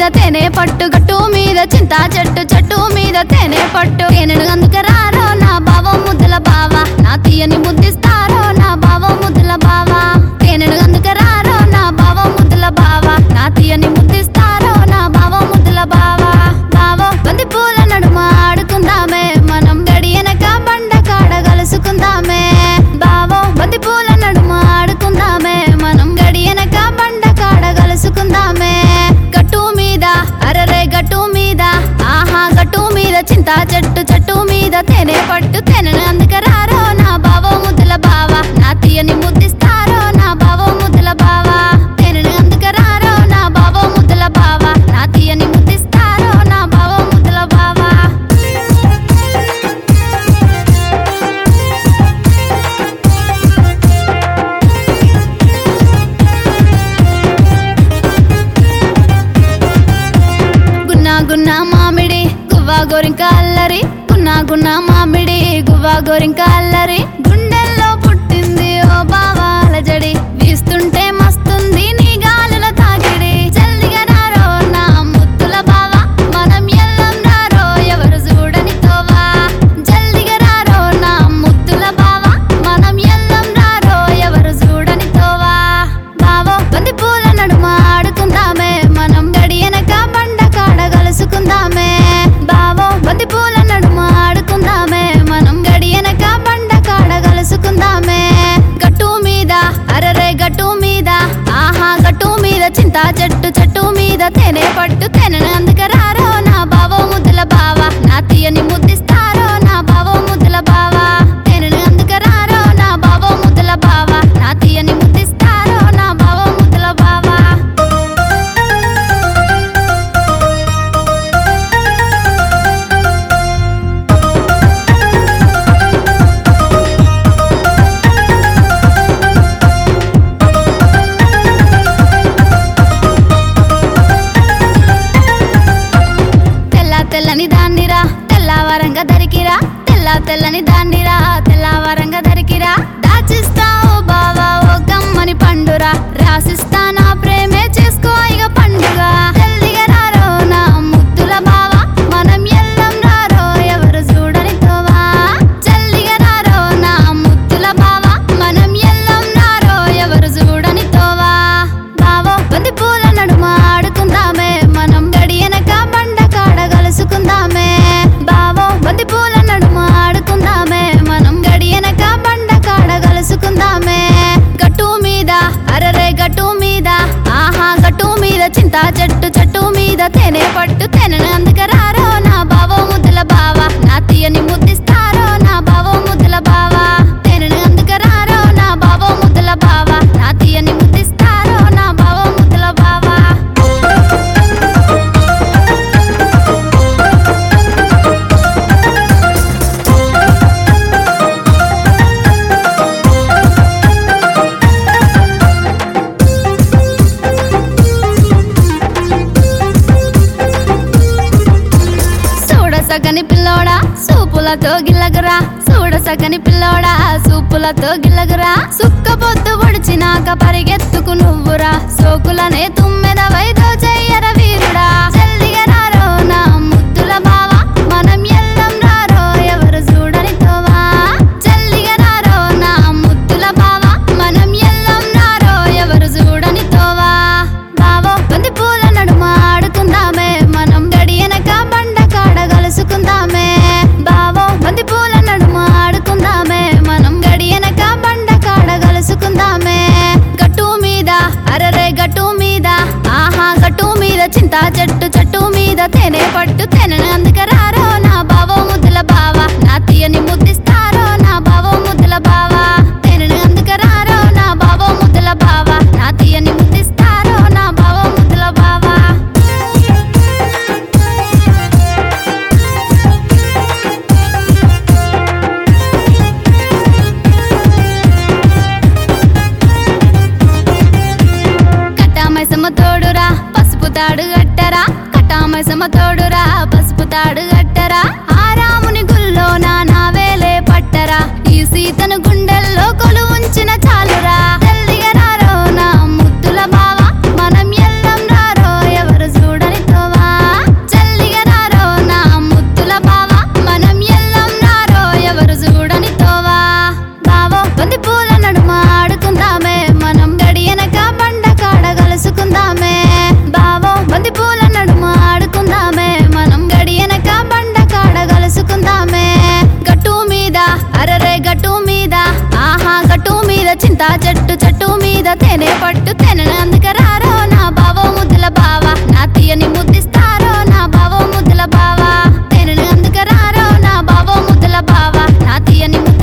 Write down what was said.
తేనె పట్టు గట్టు మీద చింతా చెట్టు చెట్టు మీద తేనె పట్టు తేనెను అందుకరారో నా బావ ముద్దుల బావ నా తీయని ముద్దిస్తారో నా బావ ముద్దుల బావ తేనెను అందుకరారో నా బావ ముద్దుల బావ నా తీయని ముద్దిస్తారో నా బావ ముద్దుల బావ బావ బంతి పూల నడుమ ఆడుకుందామే మనం గడియనక బండ కాడ కలుసుకుందామే బావో బంతి పూల నడుమ ఆడుకుందామే మనం గడియనక బండ కాడ కలుసుకుందామే గట్టు మీద అరరే గట్టు మీద ఆహా గట్టు మీద చింతా చెట్టు చెట్టు మీద తేనె పట్టు తేనెను అందుకరారో నా బావో ముద్దుల బావ నా తీయని ముద్దిస్తారో నా బావో ముద్దుల బావ తేనెను అందుకరారో నా బావో ముద్దుల బావ నా తీయని ముద్దిస్తారో నా బావో ముద్దుల బావ గున్నా గున్నా మామిడి గువ్వా గోరింక అల్లరి గున్నా గున్నా మామిడి గువ్వా గోరింక అల్లరి గుండెల్లో పుట్టింది ఓ బావా అలజడి వీస్తుంటే మస్తుంది నీ గాలుల తాకిడి జల్దిగా రారో నా ముద్దుల బావా మనం ఎల్లం రారో ఎవరు చూడని తోవా జల్దిగా రారో నా ముద్దుల బావా మనం ఎల్లం రారో ఎవరు చూడని తోవా బావో బంతి పూల నడుమ ఆడుకుందామే మనం గడియనక బండ కాడ కలుసుకుందామే బావో బంతి పూల నడుమ ఆడుకుందామే మనం గడియనక బండ కాడ కలుసుకుందామే గట్టు మీద అరరే గట్టు మీద ఆహా గట్టు మీద చింతా చెట్టు చెట్టు మీద తేనె పట్టు తేనెను అందుకరారో నా బావో ముద్దుల బావ నా తీయని ముద్దిస్తారో నా బావో ముద్దుల బావ తేనెను అందుకరారో నా బావో ముద్దుల బావ నా తీయని ముద్దిస్తారో నా బావో ముద్దుల బావ తెల్ల తెల్లని దాన్నిరా తెల్లవారంగా దరికిరా తెల్ల తెల్లని దాన్నిరా తెల్లవారంగా దరికిరా దాచిస్తావు బావా ఓ గమ్మని పండురా రాసిస్తా నా ప్రేమే చేసుకో ఇక పండుగ జల్దిగా రారో నా ముద్దుల బావా మనం ఎల్లం రారో ఎవరు చూడని తోవా జల్దిగా రారో నా ముద్దుల బావా మనం ఎల్లం రారో ఎవరు చూడని తోవా బావో బంతి పూల నడుమ ఆడుకుందామే మనం గడియనక బండ కాడ కలుసుకుందామే బావో బంతి పూల నడుమ ఆడుకుందామే మనం గడియనక బండ కాడ కలుసుకుందామే గట్టు మీద అరరే గట్టు మీద ఆహా గట్టు మీద చింతా చెట్టు చెట్టు మీద తేనె పట్టు తేనెను అందుకరారో నా బావో ముద్దుల బావ నా తీయని ముద్దిస్తారో నా బావో ముద్దుల బావ తేనెను అందుకరారో నా బావో ముద్దుల బావ నా తీయని ముద్దిస్తారో నా బావో ముద్దుల బావ చూడసగని పిల్లోడా సూపులతో గిల్లగరా చూడసగని పిల్లోడా సూపులతో గిల్లగరా సుక్క పొద్దు పొడిచినాక పరిగెత్తుకు నువ్వురా సోకులనే తుమ్మెద వైదో చెయ్యర వీరుడా జల్దిగా రారో నా ముద్దుల బావ మనం ఎల్లం రారో ఎవరు చూడని తోవా జల్దిగా రారో నా ముద్దుల బావ మనం ఎల్లం రారో ఎవరు చూడని తోవా బావో బంతి పూల నడుమ ఆడుకుందామే మనం గడియనక బండ కాడ కలుసుకుందామే బావో బంతి పూల నడుమ ఆడుకుందామే మనం గడియనక బండ కాడ కలుసుకుందామే గట్టు మీద అరరే గట్టు మీద ఆహా గట్టు మీద చింతా చెట్టు చెట్టు మీద తేనె పట్టు తేనెను అందుకరారో నా బావో ముద్దుల బావ నా తీయని ముద్దిస్తారో నా బావో ముద్దుల బావ తేనెను అందుకరారో నా బావో ముద్దుల బావ నా తీయని ముద్దిస్తారో నా బావో ముద్దుల బావ కట్టామైసమ్మ తోడురా పసుపు తాడు గట్టరా కట్టామైసమ్మ తోడురా పసుపు తాడు గట్టరా ఆ రాముని గుల్లో నా నావేలే పట్టరా ఈ సీతను గుండెల్లో కొలు ఉంచిన చాలురా జల్దిగా రారో నా ముద్దుల బావ మనం ఎల్లం రారో ఎవరు చూడని తో చింత చెట్టు చెట్టు మీద తేనె పట్టు తేనె అందుకరారో నా బావో ముద్దుల బావా నా తీయని ముద్దిస్తారో నా బావో ముద్దుల బావా తేనె అందుకరారో నా బావో ముద్దుల బావా నా తీయని ముద్దు